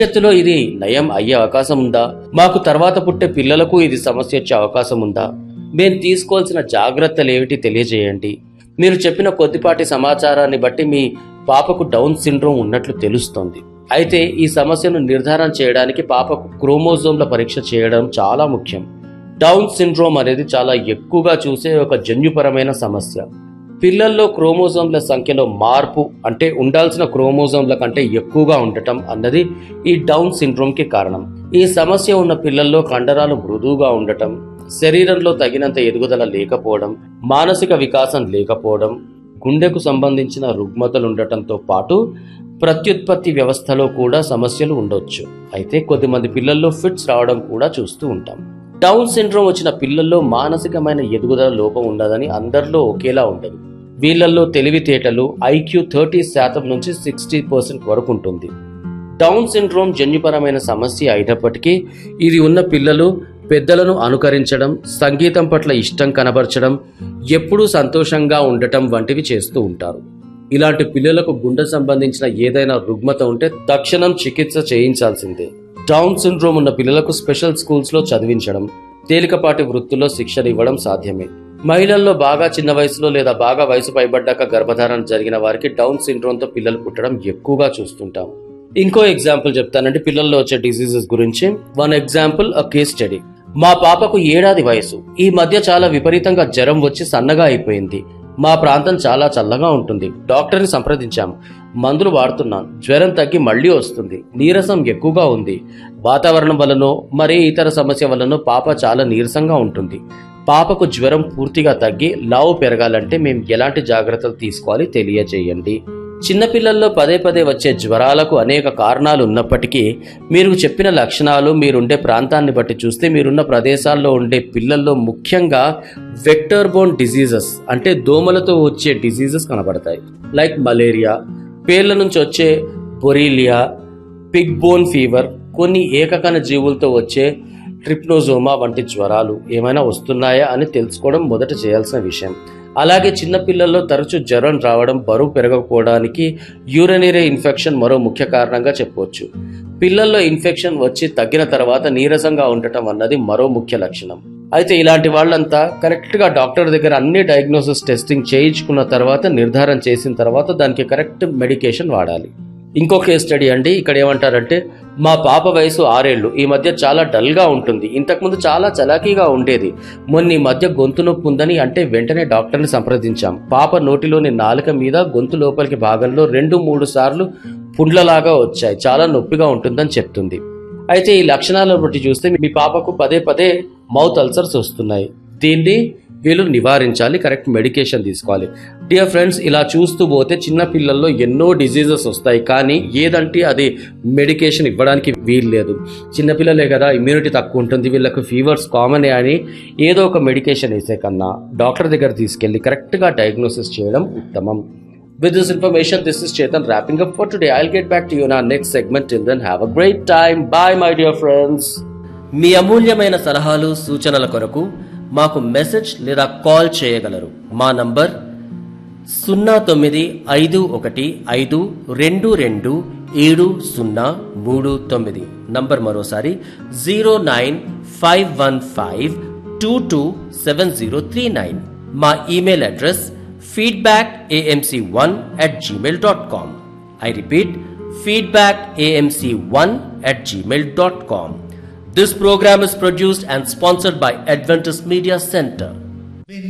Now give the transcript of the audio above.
భవిష్యత్తులో ఇది నయం అయ్యే అవకాశం ఉందా మాకు తర్వాత పుట్టే పిల్లలకు ఇది సమస్య వచ్చే అవకాశం ఉందా మేము తీసుకోవాల్సిన జాగ్రత్తలు ఏమిటి తెలియజేయండి మీరు చెప్పిన కొద్దిపాటి సమాచారాన్ని బట్టి మీ పాపకు డౌన్ సిండ్రోమ్ ఉన్నట్లు తెలుస్తోంది అయితే ఈ సమస్యను నిర్ధారణ చేయడానికి పాపకు క్రోమోజోమ్ల పరీక్ష చేయడం చాలా ముఖ్యం డౌన్ సిండ్రోమ్ అనేది చాలా ఎక్కువగా చూసే ఒక జన్యుపరమైన సమస్య పిల్లల్లో క్రోమోజోమ్ల సంఖ్యలో మార్పు అంటే ఉండాల్సిన క్రోమోజోమ్ల కంటే ఎక్కువగా ఉండటం అన్నది ఈ డౌన్ సిండ్రోమ్ కి కారణం ఈ సమస్య ఉన్న పిల్లల్లో కండరాలు మృదువుగా ఉండటం శరీరంలో తగినంత ఎదుగుదల లేకపోవడం మానసిక వికాసం లేకపోవడం గుండెకు సంబంధించిన రుగ్మతలు ఉండటంతో పాటు ప్రత్యుత్పత్తి వ్యవస్థలో కూడా సమస్యలు ఉండొచ్చు అయితే కొద్దిమంది పిల్లల్లో ఫిట్స్ రావడం కూడా చూస్తూ ఉంటాం డౌన్ సిండ్రోమ్ వచ్చిన పిల్లల్లో మానసికమైన ఎదుగుదల లోపం ఉండదని అందరిలో ఒకేలా ఉండదు వీళ్ళల్లో తెలివితేటలు ఐక్యూ థర్టీ శాతం నుంచి సిక్స్టీ పర్సెంట్ వరకు ఉంటుంది డౌన్ సిండ్రోమ్ జన్యుపరమైన సమస్య అయినప్పటికీ ఇది ఉన్న పిల్లలు పెద్దలను అనుకరించడం సంగీతం పట్ల ఇష్టం కనబరచడం ఎప్పుడూ సంతోషంగా ఉండటం వంటివి చేస్తూ ఉంటారు ఇలాంటి పిల్లలకు గుండె సంబంధించిన ఏదైనా రుగ్మత ఉంటే తక్షణం చికిత్స చేయించాల్సిందే డౌన్ సిండ్రోమ్ ఉన్న పిల్లలకు స్పెషల్ స్కూల్స్ లో చదివించడం తేలికపాటి వృత్తుల్లో శిక్షణ ఇవ్వడం సాధ్యమే మహిళల్లో బాగా చిన్న వయసులో లేదా బాగా వయసు పైబడ్డాక గర్భధారణ జరిగిన వారికి డౌన్ సిండ్రోమ్ తో పిల్లలు పుట్టడం ఎక్కువగా చూస్తుంటాం ఇంకో ఎగ్జాంపుల్ చెప్తానంటే పిల్లల్లో వచ్చే డిసీజెస్ గురించి one example a case study మా పాపకు ఏడాది వయసు ఈ మధ్య చాలా విపరీతంగా జ్వరం వచ్చి సన్నగా అయిపోయింది మా ప్రాంతం చాలా చల్లగా ఉంటుంది డాక్టర్ని సంప్రదించాం మందులు వాడుతున్నాం జ్వరం తగ్గి మళ్ళీ వస్తుంది నీరసం ఎక్కువగా ఉంది వాతావరణం వలనో మరే ఇతర సమస్య వలనో పాప చాలా నీరసంగా ఉంటుంది పాపకు జ్వరం పూర్తిగా తగ్గి లావు పెరగాలంటే మేము ఎలాంటి జాగ్రత్తలు తీసుకోవాలి తెలియజేయండి చిన్నపిల్లల్లో పదే పదే వచ్చే జ్వరాలకు అనేక కారణాలు ఉన్నప్పటికీ మీరు చెప్పిన లక్షణాలు మీరుండే ప్రాంతాన్ని బట్టి చూస్తే మీరున్న ప్రదేశాల్లో ఉండే పిల్లల్లో ముఖ్యంగా వెక్టర్ బోన్ డిసీజెస్ అంటే దోమలతో వచ్చే డిసీజెస్ కనబడతాయి లైక్ మలేరియా పేర్ల నుంచి వచ్చే బొరీలియా పిగ్ బోన్ ఫీవర్ కొన్ని ఏకకణ జీవులతో వచ్చే ట్రిప్నోజోమా వంటి జ్వరాలు ఏమైనా వస్తున్నాయా అని తెలుసుకోవడం మొదట చేయాల్సిన విషయం అలాగే చిన్నపిల్లల్లో తరచూ జ్వరం రావడం బరువు పెరగకపోవడానికి యూరినరీ ఇన్ఫెక్షన్ మరో ముఖ్య కారణంగా చెప్పవచ్చు పిల్లల్లో ఇన్ఫెక్షన్ వచ్చి తగ్గిన తర్వాత నీరసంగా ఉండటం అన్నది మరో ముఖ్య లక్షణం అయితే ఇలాంటి వాళ్ళంతా కరెక్ట్ గా డాక్టర్ దగ్గర అన్ని డయాగ్నోసిస్ టెస్టింగ్ చేయించుకున్న తర్వాత నిర్ధారణ చేసిన తర్వాత దానికి కరెక్ట్ మెడికేషన్ వాడాలి ఇంకో కేస్ స్టడీ అండి ఇక్కడ ఏమంటారంటే మా పాప వయసు ఆరేళ్లు ఈ మధ్య చాలా డల్ గా ఉంటుంది ఇంతకుముందు చాలా చలాకీగా ఉండేది మొన్న ఈ మధ్య గొంతు నొప్పి ఉందని అంటే వెంటనే డాక్టర్ని సంప్రదించాం పాప నోటిలోని నాలుక మీద గొంతు లోపలికి భాగంలో రెండు మూడు సార్లు పుండ్లలాగా వచ్చాయి చాలా నొప్పిగా ఉంటుందని చెప్తుంది అయితే ఈ లక్షణాలను బట్టి చూస్తే మీ పాపకు పదే పదే మౌత్ అల్సర్స్ వస్తున్నాయి దీన్ని వీళ్ళు నివారించాలి కరెక్ట్ మెడికేషన్ తీసుకోవాలి డియర్ ఫ్రెండ్స్ ఇలా చూస్తూ పోతే చిన్న పిల్లల్లో ఎన్నో డిజీజెస్ వస్తాయి కానీ ఏదంటే అది మెడికేషన్ ఇవ్వడానికి వీలు లేదు చిన్నపిల్లలే కదా ఇమ్యూనిటీ తక్కువ ఉంటుంది వీళ్ళకు ఫీవర్స్ కామన్ అని ఏదో ఒక మెడికేషన్ వేసే కన్నా డాక్టర్ దగ్గర తీసుకెళ్లి కరెక్ట్గా డయాగ్నోసిస్ చేయడం ఉత్తమం With this information, this is Chetan wrapping up for today. I'll get back to you in our next segment. Till then, have a great time. Bye, my dear friends. మీ అమూల్యమైన సలహాలు సూచనల కొరకు మాకు మెసేజ్ లేదా call చేయగలరు మా number సున్నా తొమ్మిది ఐదు ఒకటి ఐదు రెండు రెండు ఏడు సున్నా మూడు తొమ్మిది నంబర్ మరోసారి zero nine five one five two two seven zero three nine మా email address feedback AMC one at Gmail dot com I repeat feedback AMC one at Gmail dot com This program is produced and sponsored by Adventist Media Center.